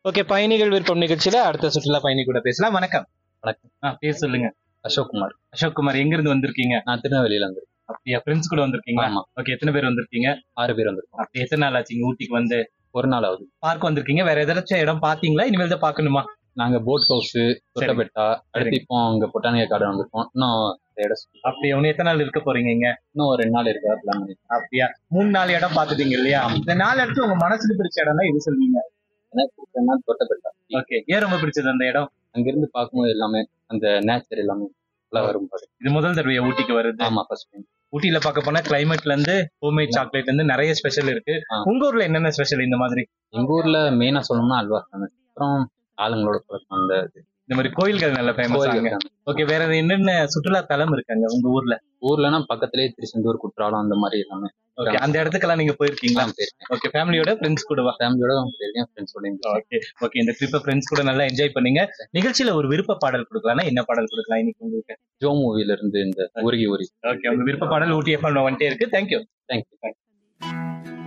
Okay பயணிகள் விருப்பம் நிகழ்ச்சியில அடுத்த சுற்றுலா பயணி கூட பேசலாம் வணக்கம் வணக்கம். ஆ பேர் சொல்லுங்க அசோக் குமார் அசோக் குமார் எங்க இருந்து வந்திருக்கீங்க நான் திருநெல்வேலியில இருந்து அப்படியா ஃப்ரெண்ட்ஸ் கூட வந்திருக்கீங்களா ஆமா ஓகே எத்தனை பேர் வந்திருக்கீங்க ஆறு பேர் வந்திருக்கோம் அப்படி எத்தனை நாள் ஆச்சு இங்க ஊட்டிக்கு வந்து ஒரு நாள் ஆகுது பார்க் வந்திருக்கீங்க வேற ஏதாச்சும் இடம் பாத்தீங்களா இனிமேல் தான் பாக்கணுமா நாங்க போட் ஹவுஸ் தொட்டபெட்டா அடுத்து இப்போ அங்க பொட்டானிக்கா கார்டன் வந்திருக்கோம் இன்னும் இந்த இடம் சுத்தி- அப்படியா இன்னும் எத்தனை நாள் இருக்க போறீங்க இங்க இன்னும் ஒரு ரெண்டு நாள் இருக்கா பிளான் பண்ணி அப்படியா மூணு நாலு இடம் பாத்துட்டீங்க இல்லையா இந்த நாலு இடத்துல உங்க மனசுக்கு பிடிச்ச இடம்னா இது சொல்வீங்க எனக்கு பிடிச்சதுன்னா தொட்டபெட்டா ஓகே ஏன் ரொம்ப பிடிச்சது அந்த இடம் அங்கிருந்து பார்க்கும்போது எல்லாமே அந்த நேச்சர் எல்லாமே நல்லா வரும் பாரு இது முதல் தடவை ஊட்டிக்கு வருது ஆமா ஃபர்ஸ்ட் டைம் ஊட்டியில பார்க்க போனா கிளைமேட்ல இருந்து ஹோம்மேட் சாக்லேட்ல இருந்து நிறைய ஸ்பெஷல் இருக்கு ஆ. உங்க ஊர்ல என்னென்ன ஸ்பெஷல் இந்த மாதிரி எங்க ஊர்ல மெயினா சொல்லணும்னா அல்வா ஃபேமஸ் அப்புறம் ஆளுங்களோட பழக்கம் அந்த இது. இந்த மாதிரி கோயில்கள் நல்ல ஃபேமஸ் கோயில் ஆங்க famous. ஓகே வேற என்னென்ன சுற்றுலா தலம் இருக்காங்க உங்க ஊர்ல ஊர்லனா பக்கத்துலயே திருச்செந்தூர் குற்றாலம் அந்த மாதிரி எல்லாமே ஓகே அந்த இடத்துக்கெல்லாம் நீங்க போயிருக்கீங்களா நான் போயிருக்கேன் ஓகே ஃபேமிலியோட ஃப்ரெண்ட்ஸ் கூடவா ஃபேமிலியோட போயிருக்கேன் ஃப்ரெண்ட்ஸோட ஓகே ஓகே இந்த ட்ரிப்பை ஃப்ரெண்ட்ஸ் கூட நல்லா என்ஜாய் பண்ணீங்க நிகழ்ச்சியில ஒரு விருப்ப பாடல் கொடுக்கலாம்னா என்ன பாடல் கொடுக்கலாம் இன்னைக்கு உங்களுக்கு ஜோ மூவில இருந்து இந்த உருகி உருகி ஓகே உங்க விருப்ப பாடல் ஊட்டி எஃப்எம் வந்துட்டே இருக்கு தேங்க்யூ தேங்க்யூ